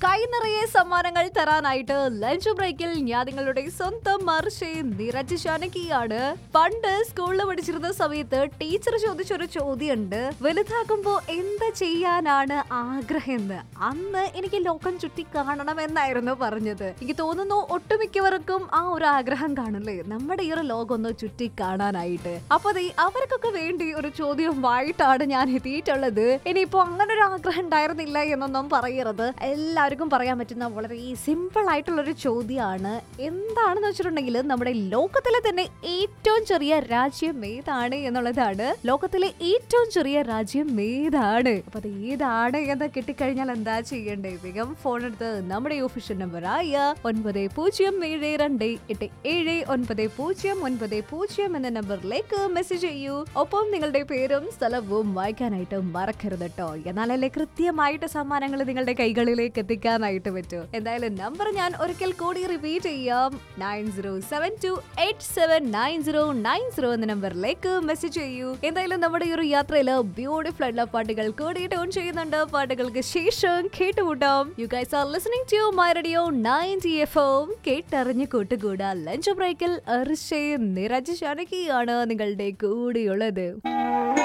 കൈ നിറയെ സമ്മാനങ്ങൾ തരാനായിട്ട് ലഞ്ച് ബ്രേക്കിൽ ഞാൻ നിങ്ങളുടെ സ്വന്തം മർഷേ നിരജ് ശാനകിയാണ് പണ്ട് സ്കൂളിൽ പഠിച്ചിരുന്ന സമയത്ത് ടീച്ചർ ചോദിച്ചൊരു ചോദ്യമുണ്ട് വലുതാകുമ്പോ എന്ത് ചെയ്യാനാണ് ആഗ്രഹം എന്ന് അന്ന് എനിക്ക് ലോകം ചുറ്റി കാണണം എന്നായിരുന്നു പറഞ്ഞത് എനിക്ക് തോന്നുന്നു ഒട്ടുമിക്കവർക്കും ആ ഒരു ആഗ്രഹം കാണില്ലേ നമ്മുടെ ഈ ഒരു ലോകം ഒന്ന് ചുറ്റി കാണാനായിട്ട് അപ്പൊ ദേ അവർക്കൊക്കെ വേണ്ടി ഒരു ചോദ്യവുമായിട്ടാണ് ഞാൻ എത്തിയിട്ടുള്ളത് ഇനിയിപ്പോ അങ്ങനെ ഒരു ആഗ്രഹം ഉണ്ടായിരുന്നില്ല എന്നൊന്നും പറയരുത് എല്ലാവർക്കും പറയാൻ പറ്റുന്ന വളരെ സിമ്പിൾ ആയിട്ടുള്ള ഒരു ചോദ്യമാണ് എന്താണെന്ന് വെച്ചിട്ടുണ്ടെങ്കിൽ നമ്മുടെ ലോകത്തിലെ തന്നെ ഏറ്റവും ചെറിയ രാജ്യം ഏതാണ് എന്നുള്ളതാണ് ലോകത്തിലെ ഏറ്റവും ചെറിയ രാജ്യം ഏതാണ് അപ്പൊ അത് ഏതാണ് എന്ന് കിട്ടിക്കഴിഞ്ഞാൽ എന്താ ചെയ്യണ്ടേ വേഗം ഫോൺ എടുത്ത് നമ്മുടെ ഒഫീഷ്യൽ നമ്പർ ആയ ഒൻപത് പൂജ്യം ഏഴ് രണ്ട് എട്ട് ഏഴ് ഒൻപത് പൂജ്യം ഒൻപത് പൂജ്യം എന്ന നമ്പറിലേക്ക് മെസ്സേജ് ചെയ്യൂ ഒപ്പം നിങ്ങളുടെ പേരും സ്ഥലവും വായിക്കാനായിട്ട് മറക്കരുത് കേട്ടോ എന്നാലല്ലേ കൃത്യമായിട്ട് സമ്മാനങ്ങൾ നിങ്ങളുടെ കൈകളിലേക്ക് എത്തിക്കാനായിട്ട് പറ്റൂ എന്തായാലും നമ്പർ ഞാൻ ഒരിക്കൽ കൂടി റിപ്പീറ്റ് ചെയ്യാം nine zero seven two eight seven nine zero nine zero എന്ന നമ്പറിലേക്ക് മെസ്സേജ് ചെയ്യൂ എന്തായാലും നമ്മുടെ ഈ ഒരു യാത്രയില് ബ്യൂട്ടിഫുൾ ആയിട്ടുള്ള പാട്ടുകൾ കൂടി ടോൺ ചെയ്യുന്നുണ്ട് പാട്ടുകൾക്ക് ശേഷം കേട്ടുമുട്ടാം you guys are listening to my radio ninety F M കേട്ടറിഞ്ഞ് കൂട്ടുകൂടാ ലഞ്ച് ബ്രേക്കിൽ അർഷയും നിരജ് ശാനകിയാണ് നിങ്ങളുടെ കൂടെയുള്ളത്